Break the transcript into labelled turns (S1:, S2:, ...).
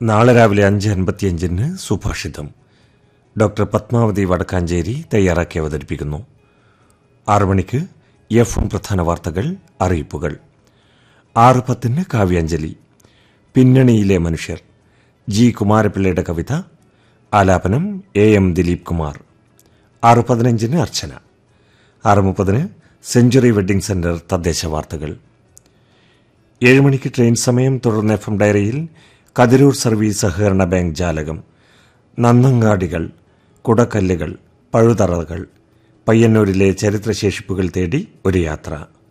S1: നാളെ രാവിലെ അഞ്ച് അൻപത്തിയഞ്ചിന് സുഭാഷിതം ഡോക്ടർ പത്മാവതി വടക്കാഞ്ചേരി തയ്യാറാക്കി അവതരിപ്പിക്കുന്നു ആറു മണിക്ക് എഫ് എം പ്രധാന വാർത്തകൾ അറിയിപ്പുകൾ ആറ് പത്തിന് കാവ്യാഞ്ജലി പിന്നണിയിലെ മനുഷ്യർ ജി കുമാരപിള്ളയുടെ കവിത ആലാപനം എ എം ദിലീപ് കുമാർ ആറ് പതിനഞ്ചിന് അർച്ചന ആറ് മുപ്പതിന് സെഞ്ചുറി വെഡ്ഡിംഗ് സെന്റർ തദ്ദേശ വാർത്തകൾ ഏഴ് മണിക്ക് ട്രെയിൻ സമയം തുടർന്ന് എഫ് എം ഡയറിയിൽ കതിരൂർ സർവീസ് സഹകരണ ബാങ്ക് ജാലകം നന്നങ്ങാടികൾ കുടക്കല്ലുകൾ പഴുതറകൾ പയ്യന്നൂരിലെ ചരിത്രശേഷിപ്പുകൾ തേടി ഒരു യാത്ര